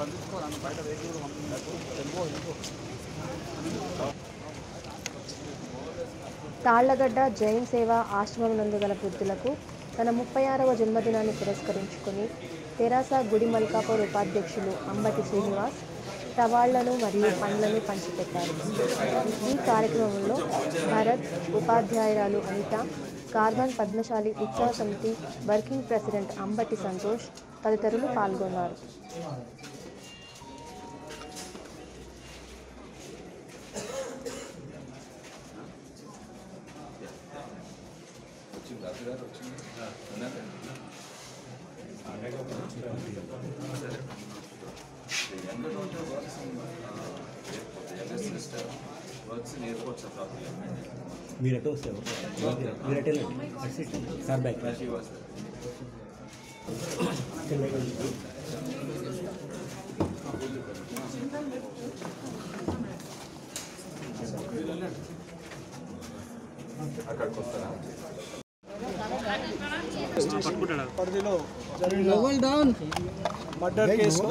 తాళ్లగడ్డ జైన్ సేవ ఆశ్రమం నందు గల వృద్ధులకు తన ముప్పై ఆరవ జన్మదినాన్ని పురస్కరించుకుని తెరాస గుడి మల్కాపూర్ ఉపాధ్యక్షులు అంబటి శ్రీనివాస్ టవాళ్లను మరియు పండ్లను పంచిపెట్టారు ఈ కార్యక్రమంలో భరత్ ఉపాధ్యాయురాలు అనిత కార్బన్ పద్మశాలి ఉత్సవ సమితి వర్కింగ్ ప్రెసిడెంట్ అంబటి సంతోష్ తదితరులు పాల్గొన్నారు మీరు ఎటు వస్తారు మీరు ఎటు వెళ్ళండి అటు సైడ్ సార్ బ్యాక్ పరిధిలో జరిగిన మర్డర్ కేసులో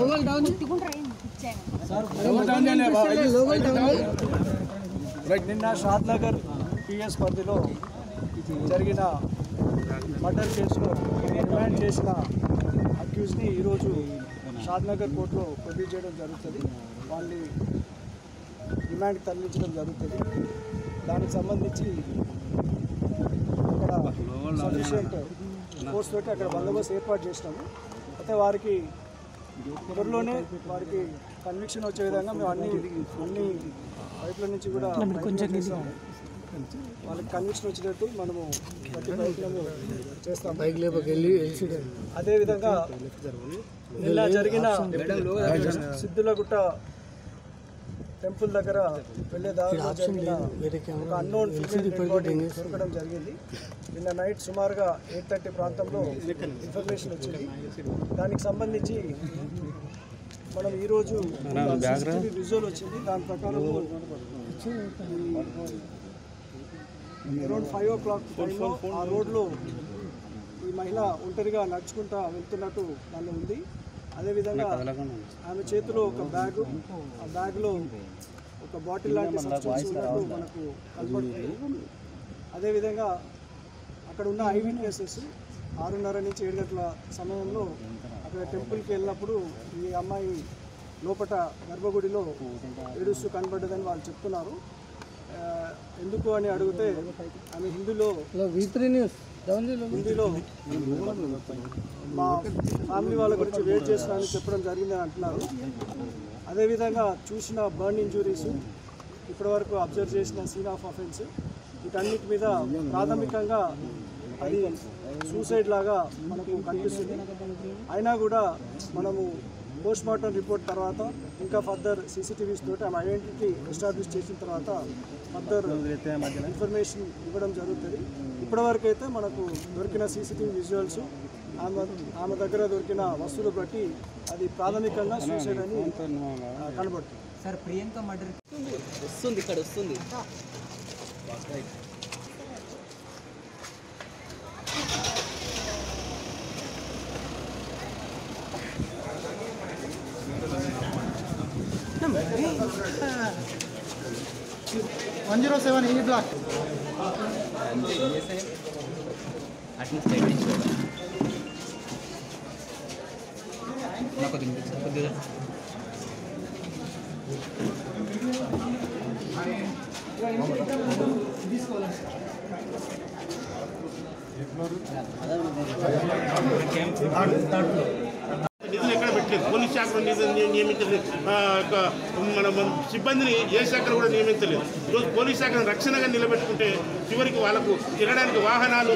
నిన్న షాద్నగర్ పిఎస్ పరిధిలో జరిగిన మర్డర్ కేసులో రిమాండ్ చేసిన అక్యూజ్ని ఈరోజు షాద్నగర్ కోర్టులో ప్రొడ్యూస్ చేయడం జరుగుతుంది వాళ్ళని రిమాండ్కి తరలించడం జరుగుతుంది దానికి సంబంధించి అక్కడ సఫిషియంట్ ఫోర్స్ తోటి అక్కడ బందోబస్తు ఏర్పాటు చేసినాము అయితే వారికి త్వరలోనే వారికి కన్విక్షన్ వచ్చే విధంగా మేము అన్ని అన్ని వైపుల నుంచి కూడా ప్రయత్నం చేస్తాము వాళ్ళకి కన్విక్షన్ వచ్చినట్టు మనము ప్రతి ప్రయత్నము చేస్తాము అదేవిధంగా నిన్న జరిగిన సిద్ధులగుట్ట టెంపుల్ దగ్గర వెళ్ళే దారిలో జరిగిన ఒక అన్నోన్ దొరకడం జరిగింది నిన్న నైట్ సుమారుగా ఎయిట్ థర్టీ ప్రాంతంలో ఇన్ఫర్మేషన్ వచ్చింది దానికి సంబంధించి మనం ఈరోజు విజువల్ వచ్చింది దాని ప్రకారం అరౌండ్ ఫైవ్ ఓ క్లాక్ టైంలో ఆ రోడ్లో ఈ మహిళ ఒంటరిగా నడుచుకుంటా వెళ్తున్నట్టు దాన్ని ఉంది అదేవిధంగా ఆమె చేతిలో ఒక బ్యాగు ఆ బ్యాగ్లో ఒక బాటిల్ లాంటి సబ్స్టెన్స్ ఉన్నట్టు మనకు కనపడుతుంది అదేవిధంగా అక్కడ ఉన్న ఐ విట్నెసెస్ ఆరున్నర నుంచి ఏడు గంటల సమయంలో అక్కడ టెంపుల్కి వెళ్ళినప్పుడు ఈ అమ్మాయి లోపట గర్భగుడిలో ఏడుస్తూ కనబడ్డదని వాళ్ళు చెప్తున్నారు ఆ, ఎందుకు అని అడిగితే ఆమె హిందీలో హిందీలో మా ఫ్యామిలీ వాళ్ళ గురించి వెయిట్ చేస్తున్నానని చెప్పడం జరిగిందని అంటున్నారు అదేవిధంగా చూసిన బర్న్ ఇంజురీస్ ఇప్పటివరకు అబ్జర్వ్ చేసిన సీన్ ఆఫ్ అఫెన్స్ వీటన్నిటి మీద ప్రాథమికంగా అది సూసైడ్ లాగా మనకు కనిపిస్తుంది అయినా కూడా మనము పోస్ట్ మార్టం రిపోర్ట్ తర్వాత ఇంకా ఫర్దర్ సీసీటీవీస్ తోటి ఆమె ఐడెంటిటీ ఎస్టాబ్లిష్ చేసిన తర్వాత ఫర్దర్ ఇన్ఫర్మేషన్ ఇవ్వడం జరుగుతుంది ఇప్పటివరకు అయితే మనకు దొరికిన సీసీటీవీ విజువల్స్ ఆమె ఆమె దగ్గర దొరికిన వస్తువులు బట్టి అది ప్రాథమికంగా సూసైడ్ అని ఆ, కనబడుతుంది సార్ ప్రియాంక మర్డర్ వస్తుంది ఇక్కడ వస్తుంది వన్ జీరో సెవెన్ ఈ బ్లాక్ అంతే ఏం చేసాయి అట్లా స్ట్రైట్ ఇచ్చాడు నాకు కొద్దిగా వినిపించు, కొద్దిగా నిధులు ఎక్కడ పెట్టలేదు పోలీస్ శాఖలో నిధులు నియ- నియమించలేదు ఆ, ఒక మన మన సిబ్బందిని ఏ శాఖలో కూడా నియమించలేదు ఈరోజు పోలీస్ శాఖను రక్షణగా నిలబెట్టుకుంటే చివరికి వాళ్ళకు తిరగడానికి వాహనాలు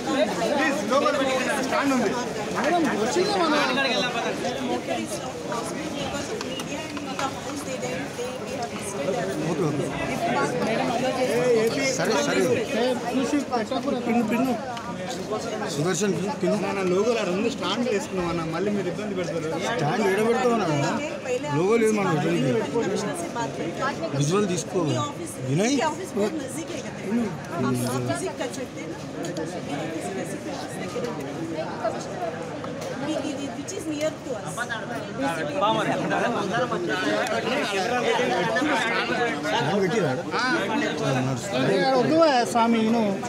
సుదర్శన్ నా లోగోలు ఆడ ఉంది స్టాండ్ వేసుకున్నాం అన్న మళ్ళీ మీరు ఇబ్బంది పెడతారు స్టాండ్ ఎడ పెడతామన్నా లోగో లేదు మనం విజువల్ తీసుకో Vinay which is near to us. స్వామి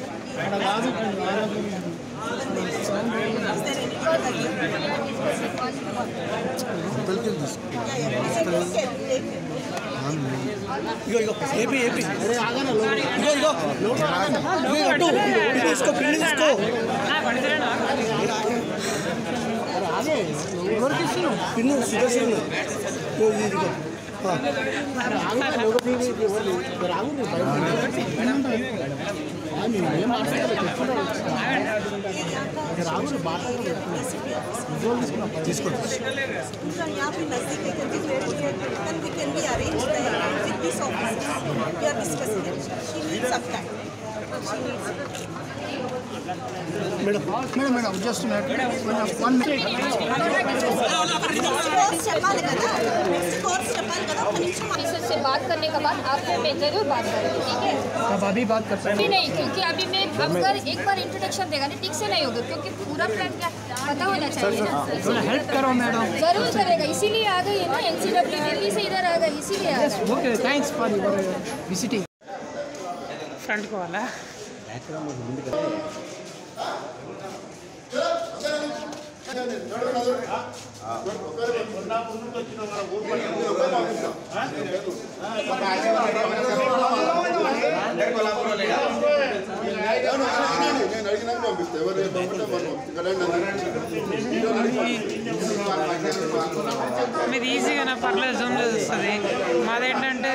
Is there any Yeah, yeah, please take care, take care. ఇగో ఇగో ఏపీ ఏపీ ఇగో ఇగో ఇగో అటు ఇది తీసుకో పిల్లి తీసుకో పిల్లి సుదర్శన్ ఇగో ఇది ఇదిగో ఆ. తీసుకోండి उनका यहाँ पे नजदीक है क्योंकि then we can be arranged there with this office. We are discussing it. She needs some time. She needs madam madam madam just one minute next course చెప్పాలి కదా నెక్స్ట్ కోర్స్ చెప్పాలి కదా ఒక నిమిషం ऑफिसर से बात करने के बाद आपको मैं जरूर बात करूँगी ठीक है अब अभी बात कर अभी नहीं क्योंकि अभी मैं अगर एक बार इंट्रोडक्शन देगा नहीं ठीक से नहीं होगा क्योंकि पूरा प्लान क्या पता होना चाहिए ना थोड़ा हेल्प करो मैडम जरूर करेगा इसीलिए आ गई है ना एनसीडब्ल्यू दिल्ली से इधर आ गई इसीलिए आ गई okay thanks for your visiting నేను అడిగినాక పంపిస్తా ఎవరు పంపితే మనం మీది ఈజీగానే పర్లేదు జూమ్లో వస్తుంది మాదేంటంటే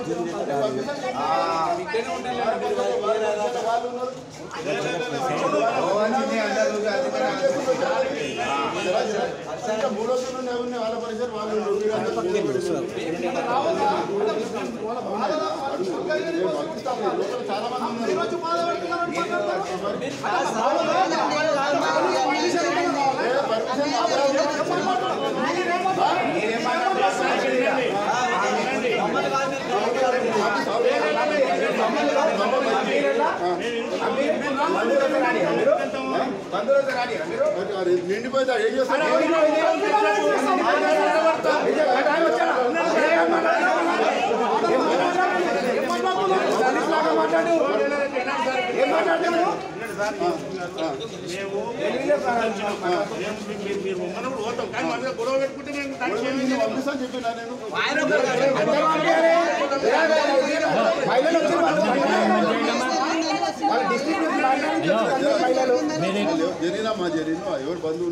మూడో రోజులు ఎవరిని వాళ్ళ పరిసర వాళ్ళు చాలా మంది ఉన్నారు మరి నిండిపోతే ఏం చేస్తారు మీరు ఉన్నప్పుడు పోతాం కానీ మన మీద గొడవ పెట్టుకుంటే మేము దానికి ఏమీ నేను చేయలేము. పంపిస్తాను చెప్పినా నేను జరిగినా మా జరిగిన ఎవరు బంధువు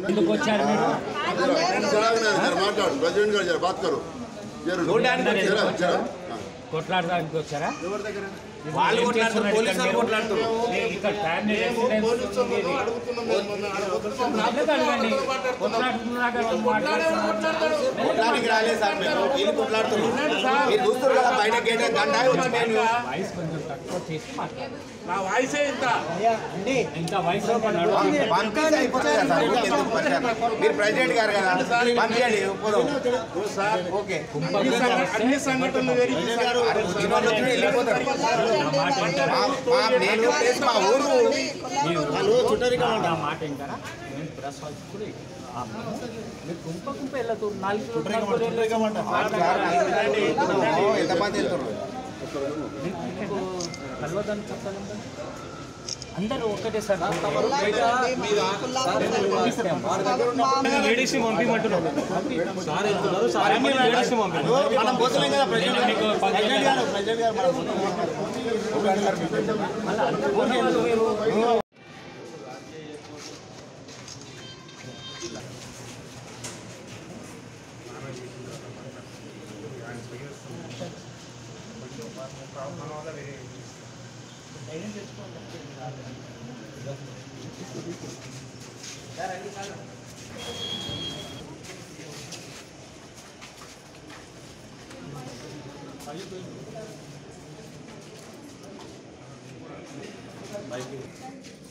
మాట్లాడు ప్రెసిడెంట్ గారు జర బాత్ కరు జర జర కొట్లాడడానికి వచ్చారా ఎవరి దగ్గర వాళ్ళు కొట్లాడుతారు పోలీసు వాళ్ళు కొట్లాడుతారు ఇక్కడ ఫ్యామిలీ రెసిడెన్స్ ఉంది ఇది. అడుగుతున్నాం మేము మొన్న ఆడ వదిలిపెట్టాం. ఎందుకు అడగండి కొట్లాడుతున్నాక మాట్లాడుతున్నారు కొట్లాడికి రాలేదు సార్ మేము వీళ్ళు కొట్లాడుతున్నాం మీరు చూస్తారు కదా బయట గేట్ గంట వచ్చి నేను వాయిస్ కొంచెం తక్కువ చేసి మాట్లాడాలి నా వాయిసే ఇంత ఇంకా వాయిస్ ఉన్నాడు పంపిస్తే అయిపోతుంది కదా సార్ ఊరికే ఎందుకు పరిచయం? మీరు ప్రెసిడెంట్ గారు కదా పంపించండి పోదాం సార్ ఓకే అన్ని సంఘ- అన్ని సంఘటనలు వేరు ఈ సంఘటనలు వచ్చిన వాళ్ళు వచ్చి వెళ్ళిపోతారు నా మాట వింటారా మా- మా నేను ప్లేస్ మా ఊరు వాళ్ళు నా మాట వింటారా నేను ప్రెస్ వాళ్ళకి కూడా ఆ, మీరు గుంప గుంప వెళ్ళదు నాలుగు ఎంతమంది వెళ్తారు కలవదని చెప్తాను అందరూ ఒకటే సార్ లేడీస్ పంపించమంటున్నాం మనం పోతున్నాం కదా ప్రెసిడెంట్ మీకు ప్రెసిడెంట్ గారు ప్రెసిడెంట్ గారు మనం బైక్